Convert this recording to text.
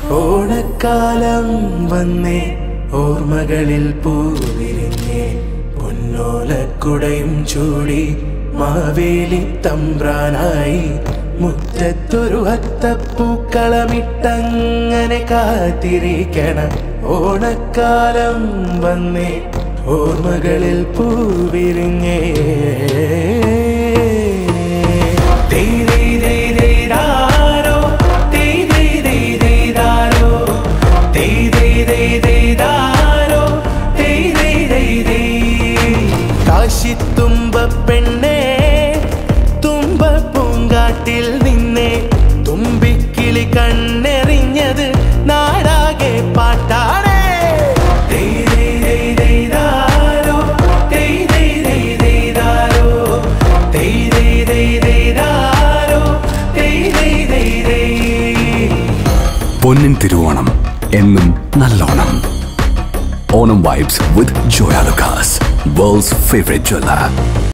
ഓണക്കാലം വന്നേ ഓർമ്മകളിൽ പൂവിരിഞ്ഞേ പൊന്നോലക്കുടയും ചൂടി മാവേലി തമ്പ്രാനായി മുറ്റത്തൊരു അത്തപ്പൂക്കളമിട്ടങ്ങനെ കാത്തിരിക്കണം ഓണക്കാലം വന്നേ ഓർമ്മകളിൽ പൂവിരിഞ്ഞേ ദൈ ദൈ ദൈ ദൈ ദാരോ, ദൈ ദൈ ദൈ ദൈ ദാരോ, ദൈ ദൈ ദൈ ദൈ ദാരോ, ദൈ ദൈ ദൈ ദൈ. കാശിത്തുമ്പ പെണ്ണേ തുമ്പ പൂങ്കാട്ടിൽ നിന്നെ തുമ്പിക്കിളി കണ്ണെറിഞ്ഞത് നാടാകെ പാട്ടാണേ ദൈ ദൈ ദൈ ദൈ ദാരോ, ദൈ ദൈ ദൈ ദൈ ദാരോ, ദൈ ദൈ ദൈ ദൈ ദാരോ, ദൈ ദൈ ദൈ ദൈ. പൊന്നിൻ തിരുവോണം എന്നും നല്ലോണം Onam vibes with Joyalukkas world's favourite jeweller